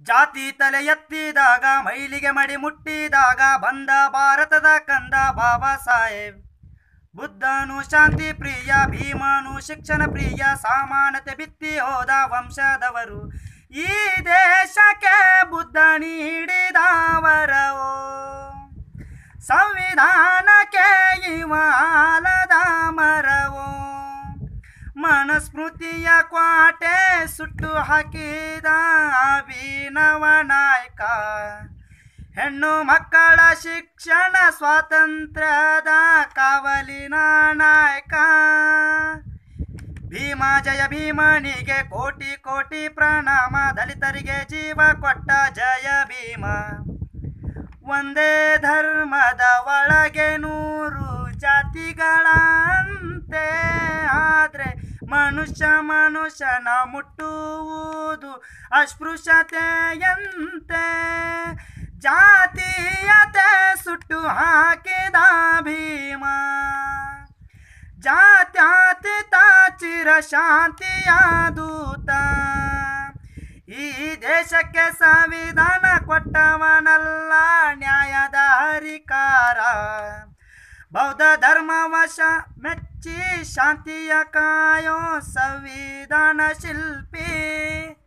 ಜಾತಿ ತಲೆ ಎತ್ತಿದಾಗ ಮೈಲಿಗೆ ಮಡಿ ಮುಟ್ಟಿದಾಗ ಬಂದ ಭಾರತದ ಕಂದ ಬಾಬಾ ಸಾಹೇಬ್ ಬುದ್ಧನು ಶಾಂತಿ ಪ್ರಿಯ ಭೀಮನು ಶಿಕ್ಷಣ ಪ್ರಿಯ ಸಮಾನತೆ ಬಿತ್ತಿ ಹೋದ ವಂಶದವರು ಈ ದೇಶಕ್ಕೆ ಬುದ್ಧ ನೀಡಿದವರವೋ ಸಂವಿಧಾನಕ್ಕೆ ಇವ ಆಲದ ಮರವೋ ಮನಸ್ಮೃತಿಯ ಕ್ವಾಟೆ ಸುಟ್ಟು ಹಾಕಿದ ಅಭಿನವ ನಾಯಕ ಹೆಣ್ಣು ಮಕ್ಕಳ ಶಿಕ್ಷಣ ಸ್ವಾತಂತ್ರ್ಯದ ಕಾವಲಿನ ನಾಯಕ ಭೀಮ ಜಯ ಭೀಮನಿಗೆ ಕೋಟಿ ಕೋಟಿ ಪ್ರಣಾಮ ದಲಿತರಿಗೆ ಜೀವ ಕೊಟ್ಟ ಜಯ ಭೀಮ ಒಂದೇ ಧರ್ಮದ ಒಳಗೆ ನೂರು ಜಾತಿಗಳಂತೆ ಆದ್ರೆ ಮನುಷ್ಯ ಮನುಷ್ಯನ ಮುಟ್ಟುವುದು ಅಸ್ಪೃಶ್ಯತೆಯಂತೆ ಜಾತೀಯತೆ ಸುಟ್ಟು ಹಾಕಿದ ಭೀಮ ಜಾತ್ಯಾತೀತ ಚಿರ ಶಾಂತಿಯ ದೂತ ಈ ದೇಶಕ್ಕೆ ಸಂವಿಧಾನ ಕೊಟ್ಟವನಲ್ಲ ನ್ಯಾಯದ ಹರಿಕಾರ ಬೌದ್ಧ ಧರ್ಮವಶ ಮೆಚ್ಚಿ ಶಾಂತಿಯ ಕಾಯೋ ಸಂವಿಧಾನ ಶಿಲ್ಪಿ